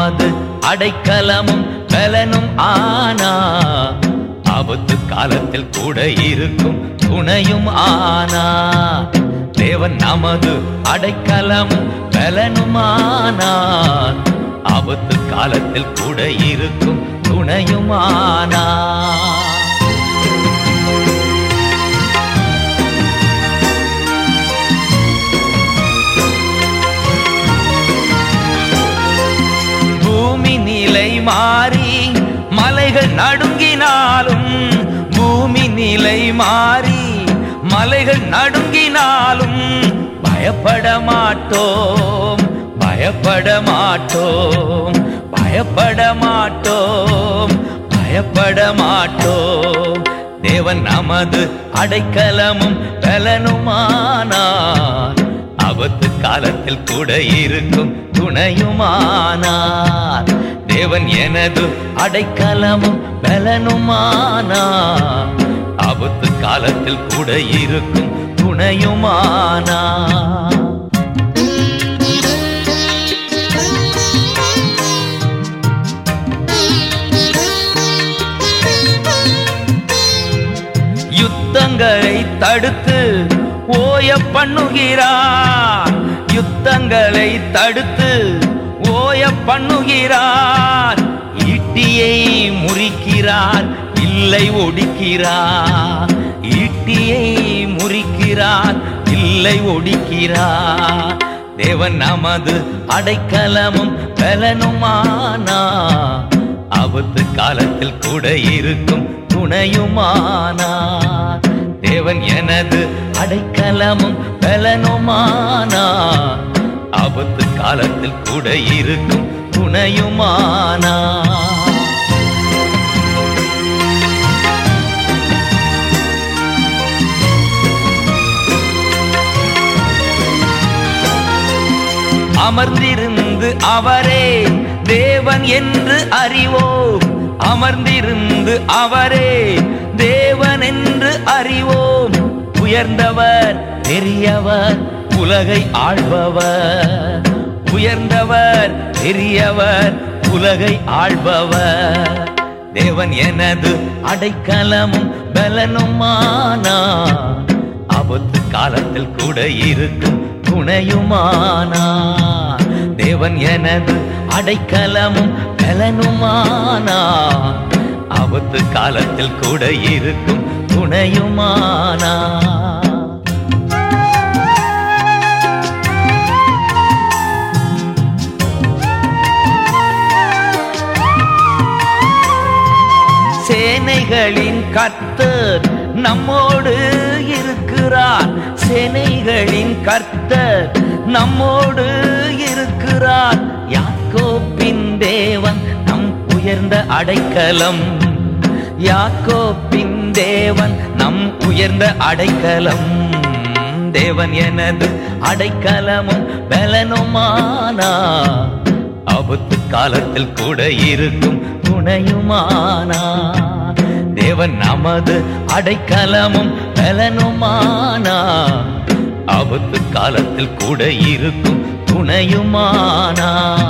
நமது அடைக்கலமும் பலனும் ஆனா ஆபத்து காலத்தில் கூட இருக்கும் துணையும் ஆனா தேவன் நமது அடைக்கலமும் பலனும் ஆனா ஆபத்து காலத்தில் கூட இருக்கும் துணையும் ஆனா பூமி நிலை மாறி மலைகள் நடுங்கினாலும் பூமி நிலை மாறி மலைகள் நடுங்கினாலும் பயப்பட மாட்டோம் பயப்பட மாட்டோம் பயப்பட மாட்டோம் பயப்பட மாட்டோம் தேவன் நமது அடைக்கலமும் பலனுமானார் ஆபத்து காலத்தில் கூட இருக்கும் துணையுமானார் தேவன் எனது அடைக்கலமும் பலனுமானார் ஆபத்து காலத்தில் கூட இருக்கும் துணையுமானார் யுத்தங்களை தடுத்து ஓய பண்ணுகிறார் யுத்தங்களை தடுத்து ஓய பண்ணுகிறார் ஈட்டியை முறிக்கிறார் இல்லை ஒடிக்கிறார் ஈட்டியை முறிக்கிறார் இல்லை ஒடிக்கிறார் தேவன் நமது அடைக்கலமும் பலனுமானா ஆபத்து காலத்தில் கூட இருக்கும் துணையுமானார் தேவன் எனது அடைக்கலமும் பலனுமானார் ஆபத்து காலத்தில் கூட இருக்கும் துணையுமானார் அமர்ந்திருந்து அவரே தேவன் என்று அறிவோம் அமர்ந்திருந்து அவரே தேவன் என்று அறிவோம் உயர்ந்தவர் பெரியவர் உலகை ஆள்பவர் உயர்ந்தவர் பெரியவர் உலகை ஆள்பவர் தேவன் எனது அடைக்கலமும் பலனுமானா ஆபத்து காலத்தில் கூட இருக்கும் துணையுமானா தேவன் எனது அடைக்கலமும் பலனுமானா ஆபத்து காலத்தில் கூட இருக்கும் துணையுமானா சேனைகளின் கர்த்தர் நம்மோடு இருக்கிறார் சேனைகளின் கர்த்தர் நம்மோடு இருக்கிறார் யாக்கோப்பின் தேவன் நம் உயர்ந்த அடைக்கலம் யாக்கோப்பின் தேவன் நம் உயர்ந்த அடைக்கலம் தேவன் எனது அடைக்கலமும் பலனுமானா ஆபத்து காலத்தில் கூட இருக்கும் துணையுமானா தேவன் நமது அடைக்கலமும் பலனுமானா ஆபத்து காலத்தில் கூட இருக்கும் துணையுமானா